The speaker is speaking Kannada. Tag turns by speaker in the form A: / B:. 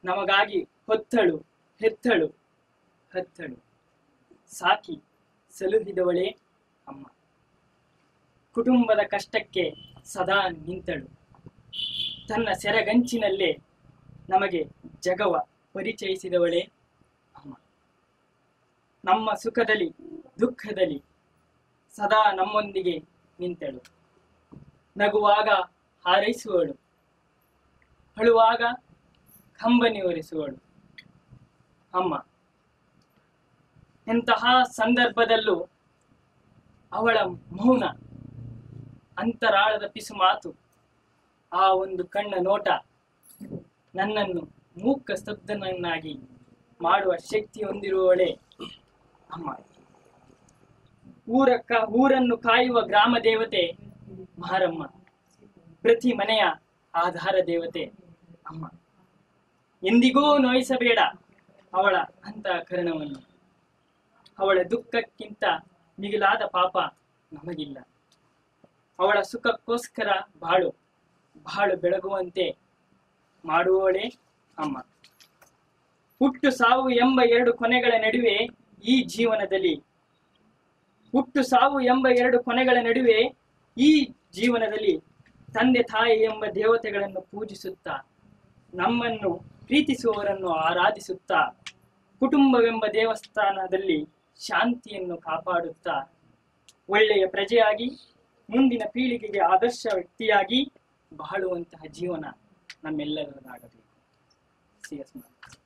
A: ನಮಗಾಗಿ ಹೊತ್ತಳು ಹೆತ್ತಳು ಹತ್ತಳು ಸಾಕಿ ಸಲುಹಿದವಳೇ ಅಮ್ಮ ಕುಟುಂಬದ ಕಷ್ಟಕ್ಕೆ ಸದಾ ನಿಂತಳು ತನ್ನ ಸೆರಗಂಚಿನಲ್ಲೇ ನಮಗೆ ಜಗವ ಪರಿಚಯಿಸಿದವಳೇ ಅಮ್ಮ ನಮ್ಮ ಸುಖದಲ್ಲಿ ದುಃಖದಲ್ಲಿ ಸದಾ ನಮ್ಮೊಂದಿಗೆ ನಿಂತಳು ನಗುವಾಗ ಹಾರೈಸುವಳು ಅಳುವಾಗ ಕಂಬನಿ ಒರೆಸುವಳು ಅಮ್ಮ ಎಂತಹ ಸಂದರ್ಭದಲ್ಲೂ ಅವಳ ಮೌನ ಅಂತರಾಳದ ಪಿಸು ಮಾತು ಆ ಒಂದು ಕಣ್ಣ ನೋಟ ನನ್ನನ್ನು ಮೂಕ ಸ್ತಬ್ಧನನ್ನಾಗಿ ಮಾಡುವ ಶಕ್ತಿ ಹೊಂದಿರುವವಳೇ ಅಮ್ಮ ಊರ ಕ- ಊರನ್ನು ಕಾಯುವ ಗ್ರಾಮ ದೇವತೆ ಮಾರಮ್ಮ ಪ್ರತಿ ಮನೆಯ ಆಧಾರ ದೇವತೆ ಅಮ್ಮ ಎಂದಿಗೂ ನೋಯಿಸಬೇಡ ಅವಳ ಅಂತಃಕರಣವನ್ನು ಅವಳ ದುಃಖಕ್ಕಿಂತ ಮಿಗಿಲಾದ ಪಾಪ ನಮಗಿಲ್ಲ ಅವಳ ಸುಖಕ್ಕೋಸ್ಕರ ಬಾಳು ಬಾಳು ಬೆಳಗುವಂತೆ ಮಾಡುವವಳೇ ಅಮ್ಮ ಹುಟ್ಟು ಸಾವು ಎಂಬ ಎರಡು ಕೊನೆಗಳ ನಡುವೆ ಈ ಜೀವನದಲ್ಲಿ ಹುಟ್ಟು ಸಾವು ಎಂಬ ಎರಡು ಕೊನೆಗಳ ನಡುವೆ ಈ ಜೀವನದಲ್ಲಿ ತಂದೆ ತಾಯಿ ಎಂಬ ದೇವತೆಗಳನ್ನು ಪೂಜಿಸುತ್ತಾ ನಮ್ಮನ್ನು ಪ್ರೀತಿಸುವವರನ್ನು ಆರಾಧಿಸುತ್ತಾ ಕುಟುಂಬವೆಂಬ ದೇವಸ್ಥಾನದಲ್ಲಿ ಶಾಂತಿಯನ್ನು ಕಾಪಾಡುತ್ತಾ ಒಳ್ಳೆಯ ಪ್ರಜೆಯಾಗಿ ಮುಂದಿನ ಪೀಳಿಗೆಗೆ ಆದರ್ಶ ವ್ಯಕ್ತಿಯಾಗಿ ಬಾಳುವಂತಹ ಜೀವನ ನಮ್ಮೆಲ್ಲರದಾಗಬೇಕು ಸಿ ಎಸ್